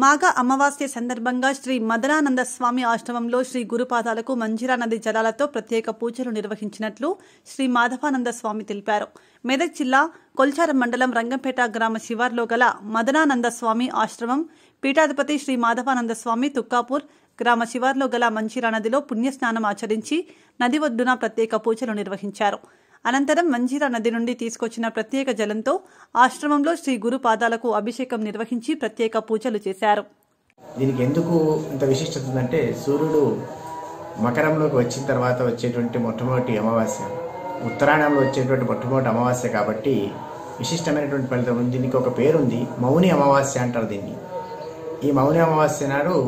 మాఘ అమావాస్య సందర్భంగా శ్రీ మదనానంద స్వామి ఆశ్రమంలో శ్రీ గురుపాదాలకు మంజిరా నది జలాలతో ప్రత్యేక పూజలు నిర్వహించినట్లు శ్రీ మాధవానంద స్వామి తెలిపారు మెదక్ జిల్లా కొల్చారం మండలం రంగంపేట గ్రామ శివార్లో గల మదనానంద స్వామి ఆశ్రమం పీఠాధిపతి శ్రీ మాధవానంద స్వామి తుక్కాపూర్ గ్రామ శివార్లో గల మంచిరా నదిలో పుణ్యస్నానం ఆచరించి నది ఒడ్డున ప్రత్యేక పూజలు నిర్వహించారు అనంతరం మంజీరా నది నుండి తీసుకొచ్చిన ప్రత్యేక జలంతో ఆశ్రమంలో శ్రీ గురు పాదాలకు అభిషేకం నిర్వహించి ప్రత్యేక పూజలు చేశారు దీనికి ఎందుకు ఇంత విశిష్టత ఉందంటే సూర్యుడు మకరంలోకి వచ్చిన తర్వాత వచ్చేటువంటి మొట్టమొదటి అమావాస్య ఉత్తరాయణంలో వచ్చేటువంటి మొట్టమొదటి అమావాస్య కాబట్టి విశిష్టమైనటువంటి ఫలితం ఉంది దీనికి ఒక పేరుంది మౌని అమావాస్య అంటారు దీన్ని ఈ మౌని అమావాస్య నాడు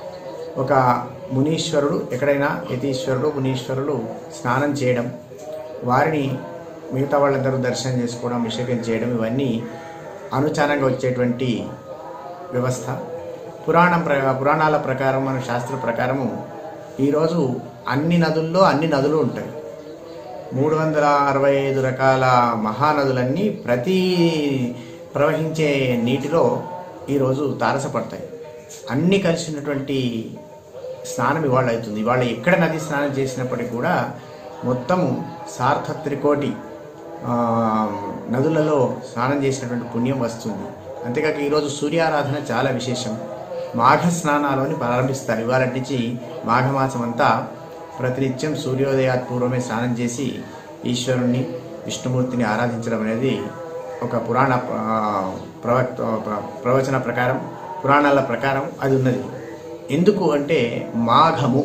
ఒక మునీశ్వరుడు ఎక్కడైనా యతీశ్వరుడు మునీశ్వరుడు స్నానం చేయడం వారిని మిగతా వాళ్ళందరూ దర్శనం చేసుకోవడం అభిషేకం చేయడం ఇవన్నీ అనుచారంగా వచ్చేటువంటి వ్యవస్థ పురాణం ప్ర పురాణాల ప్రకారం మన శాస్త్ర ప్రకారము ఈరోజు అన్ని నదుల్లో అన్ని నదులు ఉంటాయి మూడు వందల అరవై ఐదు రకాల మహానదులన్నీ ప్రతి ప్రవహించే నీటిలో ఈరోజు తారసపడతాయి అన్నీ కలిసి ఉన్నటువంటి స్నానం ఇవాళ అవుతుంది ఇవాళ ఎక్కడ నది స్నానం చేసినప్పటికీ కూడా మొత్తము సార్థ త్రికోటి ఆ, నదులలో స్నానం చేసినటువంటి పుణ్యం వస్తుంది అంతేకాక ఈరోజు సూర్యారాధన చాలా విశేషం మాఘ స్నానాలని ప్రారంభిస్తారు ఇవాళ నుంచి మాఘమాసం అంతా ప్రతినిత్యం సూర్యోదయాత్ పూర్వమే స్నానం చేసి ఈశ్వరుణ్ణి విష్ణుమూర్తిని ఆరాధించడం అనేది ఒక పురాణ ఆ, ప్రవక్త ప్ర- ప్రవచన ప్రకారం పురాణాల ప్రకారం అది ఉన్నది ఎందుకు అంటే మాఘము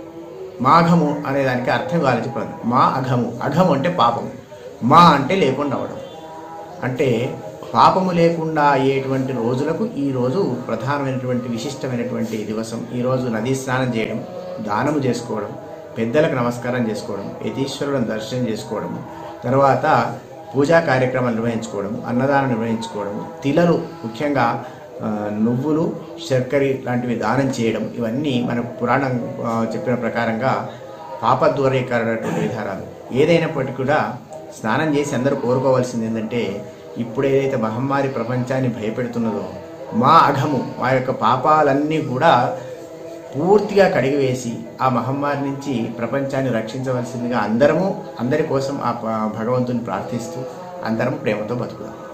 మాఘము అనే దానికి అర్థం ఇవ్వాలి చెప్పండి మా అఘము అఘము అంటే పాపము మా అంటే లేకుండా అవడం అంటే పాపము లేకుండా అయ్యేటువంటి రోజులకు ఈ రోజు ప్రధానమైనటువంటి విశిష్టమైనటువంటి దివసం ఈ రోజు నదీ స్నానం చేయడం దానము చేసుకోవడం పెద్దలకు నమస్కారం చేసుకోవడం యతీశ్వరులను దర్శనం చేసుకోవడం తర్వాత పూజా కార్యక్రమాలు నిర్వహించుకోవడం అన్నదానం నిర్వహించుకోవడం తిలలు ముఖ్యంగా ఆ, నువ్వులు శర్కరి లాంటివి దానం చేయడం ఇవన్నీ మన పురాణం ఆ, చెప్పిన ప్రకారంగా పాపద్వరీకరణటువంటి విధానాలు ఏదైనప్పటికీ కూడా స్నానం చేసి అందరూ కోరుకోవాల్సింది ఏంటంటే ఇప్పుడు ఏదైతే మహమ్మారి ప్రపంచాన్ని భయపెడుతున్నదో మా అఘము మా యొక్క పాపాలన్నీ కూడా పూర్తిగా కడిగివేసి ఆ మహమ్మారి నుంచి ప్రపంచాన్ని రక్షించవలసిందిగా అందరము అందరి కోసం ఆ ప- భగవంతుని ప్రార్థిస్తూ అందరం ప్రేమతో బతుకుదాం